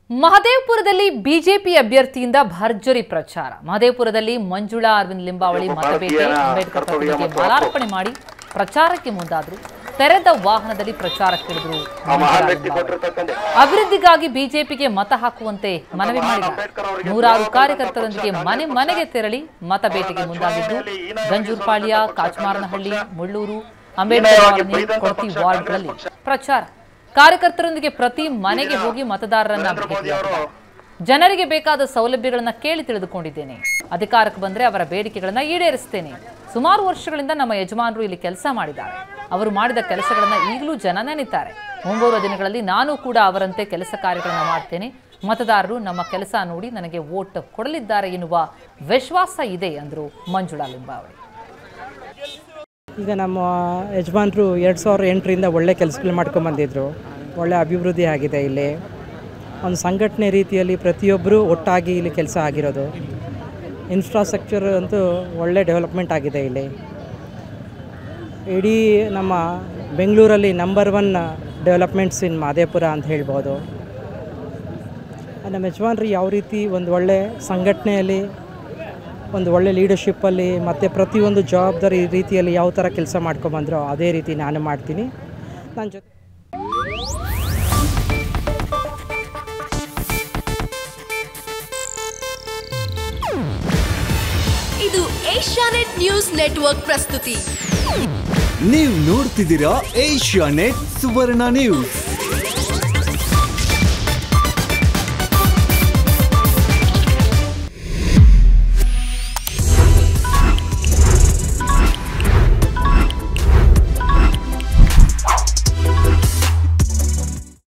ಮಹದೇವಪುರದಲ್ಲಿ BJP ಅಭ್ಯರ್ಥಿಯಿಂದ ಭರ್ಜರಿ ಪ್ರಚಾರ ಮಹದೇವಪುರದಲ್ಲಿ ಮಂಜುಳಾ ಅರವಿಂದ್ ಲಿಂಬಾವಳಿ ಮತಬೇಟೆ ಅಂಬೇಡ್ಕರ್ ಪ್ರತಿಮೆಗೆ ಮಾಲಾರ್ಪಣೆ ಮಾಡಿ ಪ್ರಚಾರಕ್ಕೆ ಮುಂದಾದ್ರು ತೆರೆದ ವಾಹನದಲ್ಲಿ ಪ್ರಚಾರಕ್ಕಿಳಿದ್ರು ಮಂಜುಳಾ ಲಿಂಬಾವಳಿ. ಅಭಿವೃದ್ಧಿಗಾಗಿ ಬಿಜೆಪಿಗೆ ಮತ ಹಾಕುವಂತೆ ಮನವಿ ಮಾಡಿದ್ದಾರೆ ನೂರಾರು ಕಾರ್ಯಕರ್ತರೊಂದಿಗೆ ಮನೆ ಮನೆಗೆ ತೆರಳಿ ಮತಬೇಟೆಗೆ ಮುಂದಾಗಿದ್ದು ಗಂಜೂರ್ಪಾಳ್ಯ ಕಾಚಮಾರನಹಳ್ಳಿ ಮುಳ್ಳೂರು ಅಂಬೇಡ್ಕರ್ ಕಾಲನಿ ಕೊಡ್ತಿ ವಾರ್ಡ್ಗಳಲ್ಲಿ ಪ್ರಚಾರ ಕಾರ್ಯಕರ್ತರೊಂದಿಗೆ ಪ್ರತಿ ಮನೆಗೆ ಹೋಗಿ ಮತದಾರರನ್ನ ಭೇಟಿಯಾಗಿದ್ದಾರೆ ಜನರಿಗೆ ಬೇಕಾದ ಸೌಲಭ್ಯಗಳನ್ನ ಕೇಳಿ ತಿಳಿದುಕೊಂಡಿದ್ದೇನೆ ಅಧಿಕಾರಕ್ಕೆ ಬಂದ್ರೆ ಅವರ ಬೇಡಿಕೆಗಳನ್ನ ಈಡೇರಿಸ್ತೇನೆ ಸುಮಾರು ವರ್ಷಗಳಿಂದ ನಮ್ಮ ಯಜಮಾನರು ಇಲ್ಲಿ ಕೆಲಸ ಮಾಡಿದ್ದಾರೆ ಅವರು ಮಾಡಿದ ಕೆಲಸಗಳನ್ನ ಈಗಲೂ ಜನ ನೆನೀತಾರೆ ಮುಂಬರುವ ದಿನಗಳಲ್ಲಿ ನಾನು ಕೂಡ ಅವರಂತೆ ಕೆಲಸ ಕಾರ್ಯಗಳನ್ನ ಮಾಡ್ತೇನೆ ಮತದಾರರು ನಮ್ಮ ಕೆಲಸ ನೋಡಿ ನನಗೆ ವೋಟ್ ಕೊಡಲಿದ್ದಾರೆ ಎನ್ನುವ ವಿಶ್ವಾಸ ಇದೆ ಅಂದ್ರು ಮಂಜುಳಾ ಲಿಂಬಾವಳಿ ಈಗ ನಮ್ಮ ಯಜಮಾನರು ಎರಡು ಸಾವಿರದ ಎಂಟರಿಂದ ಒಳ್ಳೆ ಕೆಲಸಗಳು ಮಾಡ್ಕೊಂಬಂದಿದ್ರು ಒಳ್ಳೆ ಅಭಿವೃದ್ಧಿ ಆಗಿದೆ ಇಲ್ಲಿ ಒಂದು ಸಂಘಟನೆ ರೀತಿಯಲ್ಲಿ ಪ್ರತಿಯೊಬ್ಬರು ಒಟ್ಟಾಗಿ ಇಲ್ಲಿ ಕೆಲಸ ಆಗಿರೋದು ಇನ್ಫ್ರಾಸ್ಟ್ರಕ್ಚರ್ ಅಂತೂ ಒಳ್ಳೆ ಡೆವಲಪ್ಮೆಂಟ್ ಆಗಿದೆ ಇಲ್ಲಿ ಇಡೀ ನಮ್ಮ ಬೆಂಗಳೂರಲ್ಲಿ number one developments in Madepura ಅಂತ ಹೇಳ್ಬೋದು ನಮ್ಮ ಯಜಮಾನ್ರು ಯಾವ ರೀತಿ ಒಂದು ಒಳ್ಳೆ ಸಂಘಟನೆಯಲ್ಲಿ ಒಂದು ಒಳ್ಳೆ ಲೀಡರ್ಶಿಪ್ಪಲ್ಲಿ ಮತ್ತು ಪ್ರತಿಯೊಂದು ಜವಾಬ್ದಾರಿ ರೀತಿಯಲ್ಲಿ ಯಾವ ಥರ ಕೆಲಸ ಮಾಡ್ಕೊಂಬಂದ್ರೋ ಅದೇ ರೀತಿ ನಾನು ಮಾಡ್ತೀನಿ ನನ್ನ ಜೊತೆ ಇದು ಏಷ್ಯಾನೆಟ್ ನ್ಯೂಸ್ ನೆಟ್ವರ್ಕ್ ಪ್ರಸ್ತುತಿ ನೀವು ನೋಡ್ತಿದ್ದೀರಾ ಏಷ್ಯಾ ನೆಟ್ ಸುವರ್ಣ ನ್ಯೂಸ್